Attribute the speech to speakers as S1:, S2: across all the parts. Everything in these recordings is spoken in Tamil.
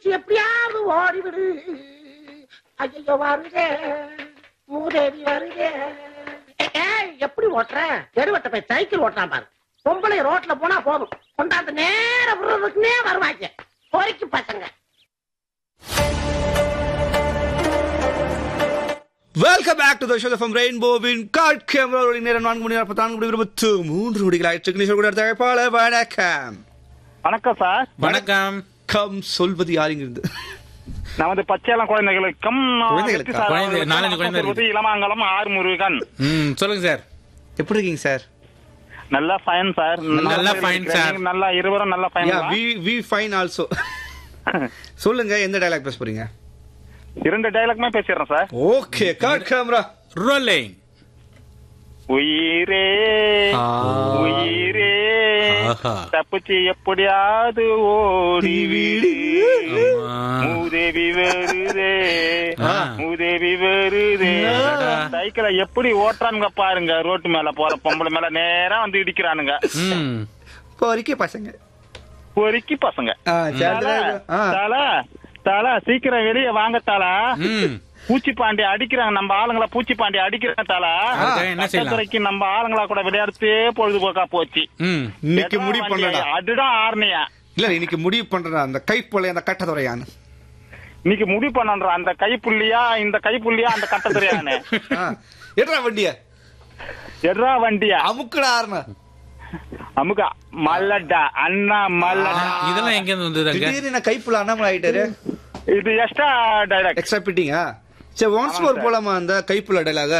S1: எப்படியாவது ஓடிவிடு ஐயோ வருதே மூதேவி வருதே ஏய், எப்படி ஓட்டுற தெருவட்ட போய் சைக்கிள் ஓட்டுறான் பாரு பொம்பளை ரோட்ல போனா போதும் கொண்டாந்து நேர விடுறதுக்குனே வருவாங்க பொறிக்கு பசங்க
S2: welcome back to the show from ரெயின்போவின் காட் கேமரா நேரம் நான்கு மணி நாற்பத்தி நான்கு மணி இருபத்து மூன்று மணிகள் ஆயிற்று கூட தழைப்பாள வணக்கம்
S3: வணக்கம் சார்
S4: வணக்கம்
S2: கம் சொல்வது யாருங்கிறது
S3: நமது பச்சையலம் குழந்தைகளுக்கும்
S2: குழந்தைகளுக்கா?
S3: வெற்றி சார்
S4: குழந்தை-
S3: அவர்களுக்கும்
S4: நாலஞ்சு குழந்தை
S3: சொல்வது இளமாங்கலம் ஆர் முருகன்
S4: ம் சொல்லுங்க சார்
S2: எப்படி இருக்கீங்க சார்
S3: நல்லா ஃபைன் சார்
S4: நல்லா fine, sir.
S3: நீங்க நல்லா இருவரும் நல்லா fine
S2: yeah we we fine also சொல்லுங்க எந்த டயலாக் பேச போறீங்க
S3: இரண்டு டைலாக்மே பேசிடுறேன் சார்
S2: ஓகே காட் கேமரா
S4: ரோலிங்
S3: உயிரே
S2: ஆ.
S3: உயிரே
S4: ஆஹா.
S3: தப்பிச்சு எப்படியாவது ஓடி வீடு
S4: ஆமா.
S3: மூதேவி வருதே
S4: ஆ.
S3: மூதேவி வருதே
S4: அடடா.
S3: சைக்கிளை எப்படி ஓட்டுறானுங்க பாருங்க ரோட்டு மேல போற பொம்பளை மேல நேரா வந்து இடிக்கிறானுங்க
S4: ம்
S2: பொறிக்க பசங்க
S3: பொறுக்கி பசங்க
S2: ஆ, சரி,
S3: தல,
S2: ஆ.
S3: தல, தல, சீக்கிரம் வெளியே வாங்க தல
S4: ம்
S3: பூச்சி பாண்டி அடிக்கிறாங்க நம்ம ஆளுங்கள பூச்சி பாண்டி அடிக்கிறாங்க தல
S4: அதுக்காக என்ன செய்யலாம்
S3: கட்டத்துறைக்கு நம்ம ஆளுங்களா கூட விளையாடுத்தே பொழுதுபோக்கா போச்சு
S4: ம்
S2: இன்னைக்கு
S3: எட்ரா
S2: முடிவு
S3: வண்டியா,
S2: பண்ணடா
S3: அதுதான் ஆர்னியா
S2: இல்ல இன்னைக்கு முடிவு பண்றேன் அந்த கைப்பொலை அந்த கட்டதுறையான்னு
S3: இன்னைக்கு முடிவு பண்ணன்ற அந்த கைப்புள்ளியா இந்த கைப்புள்ளியா அந்த கட்டத்துறையானு
S2: ஆ, எட்ரா வண்டிய
S3: எட்ரா வண்டியா
S2: அமுக்குடா ஆறுனா
S3: அமுகா மல்லடா அண்ணா மல்லடா
S4: இதெல்லாம் எங்க இருந்து வந்தது அங்க
S2: திடீர்னு நான் கைப்புல அண்ணாமலை ஆயிட்டாரு
S3: இது எக்ஸ்ட்ரா டைலாக்
S2: எக்ஸ்ட்ரா பிட்டிங்கா சரி ஒன்ஸ்
S3: ஆமா
S2: மோர்
S3: சார்.
S2: போலாமா அந்த கைப்புல டயலாக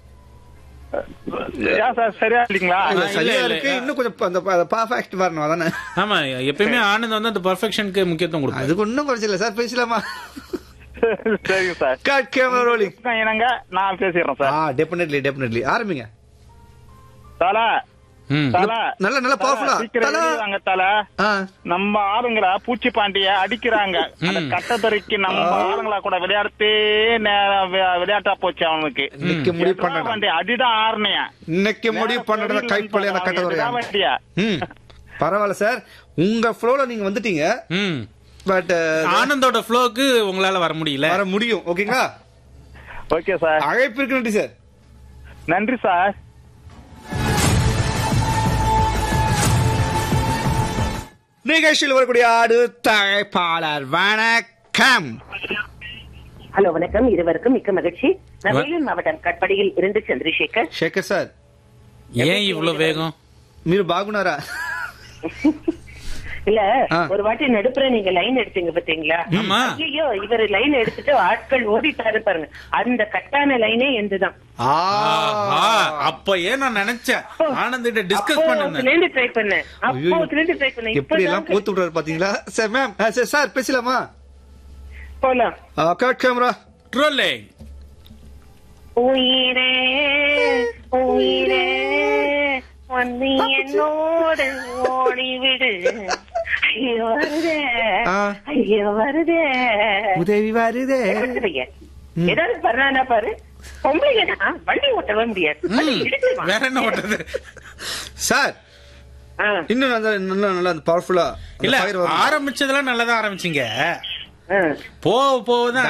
S3: ஏன் சார் சரியா இல்லைங்களா
S2: இல்ல,
S4: இல்ல,
S2: சரியா
S4: இல்ல.
S2: இருக்கு இன்னும் கொஞ்சம் ப- அந்த பர்ஃபெக்ட் வரணும் அதானே
S4: ஆமா எப்பயுமே ஆனந்த் வந்து அந்த பர்ஃபெக்ஷனுக்கு முக்கியத்துவம் கொடுப்பாரு
S2: அதுக்கு ஒன்றும் குறைச்சல இல்ல சார் பேசலாமா
S3: சரிங்க சார்
S2: கட் கேமரா ரோலிங்
S3: என்னங்க நான் பேசிடுறேன்
S2: ஆ
S3: சார்
S2: டெஃபினெட்லி டெஃபினெட்லி ஆரம்பிங்க
S3: தல
S4: ம்
S3: தல
S2: நல்ல நல்ல பவர்ஃபுல்லா
S3: சீக்கிரம்
S2: தல
S3: வெளியேறாங்க தல
S2: ஆ
S3: நம்ம ஆளுங்கள பூச்சி பாண்டிய அடிக்கிறாங்க அந்த
S4: ம்.
S3: கட்டத்தறிக்கு நம்ம ஆளுங்களா கூட விளையாடுத்தே நேரம் வி- விளையாட்டா போச்சு அவனுக்கு
S2: இன்னைக்கு முடிவு
S3: எட்ரா
S2: பண்ணடா
S3: வண்டி அடிதான் ஆர்னியா
S2: இன்னைக்கு முடிவு பண்ணடா கைப்பொலை அந்த கட்டதுறையா
S3: வண்டியா
S2: ம் பரவாயில்ல சார் உங்க ஃப்ளோல நீங்க வந்துட்டீங்க
S4: ம்
S2: பட்
S4: ஆனந்தோட ஃப்ளோக்கு உங்களால வர முடியல
S2: வர முடியும் ஓகேங்களா
S3: ஓகே சார்
S2: அழைப்பிற்கு நன்றி சார்
S3: நன்றி சார்
S2: நிகழ்ச்சியில் வரக்கூடிய அடுத்த அழைப்பாளர் வணக்கம்
S1: ஹலோ வணக்கம் இருவருக்கும் மிக்க மகிழ்ச்சி நான்
S4: வ-
S1: வேலூர் மாவட்டம் கட்படியில் இருந்து சந்திரசேகர்
S2: శేఖర్ సార్
S4: ஏன் இவ்வளவு வேகம்
S2: మీరు బాగున్నారా
S1: இல்ல
S2: ஆ.
S1: ஒரு வாட்டி நடுப்புற நீங்க லைன் எடுத்தீங்க பாத்தீங்களா
S4: ஆமா.
S1: ஐயோ இவர் லைன் எடுத்துட்டு ஆட்கள் ஓடிட்டாரு பாருங்க அந்த கட்டான லைனே எந்துதான்
S4: ஆஹா, அப்ப ஏன் நான் நினைச்சேன் ஆனந்த் கிட்ட டிஸ்கஸ் பண்ணேன்
S1: அப்போதுல இருந்து ட்ரை பண்ணேன் அப்போதுல இருந்து ட்ரை பண்ணேன்
S2: எப்படி எல்லாம்
S1: இப்பதான்
S2: போத்து விடுறாரு பாத்தீங்களா சார் மேம் சார் சார் பேசலாமா
S1: போலாம்
S2: கட் கேமரா
S4: ரோலிங்
S1: உயிரே உயிரே வந்து என்னோடு ஓடிவிடு ஐயோ வருதே
S2: ஆ.
S1: ஐயோ வருதே
S2: உதவி வருதே
S1: வருதுங்க. ஏதாவது பண்ணானா பாரு பொம்பளைங்கன்னா வண்டி ஓட்டவே முடியாது வண்டி இடிச்சிருவான்.
S4: வேற என்ன பண்றது
S2: சார்
S1: ஆ,
S2: இன்னும் நல்லா நல்லா நல்லா பவர்ஃபுல்லா
S4: இல்ல ஆரம்பிச்சதெல்லாம் நல்லதா ஆரம்பிச்சீங்க
S1: ஆ.
S4: போக போக தான்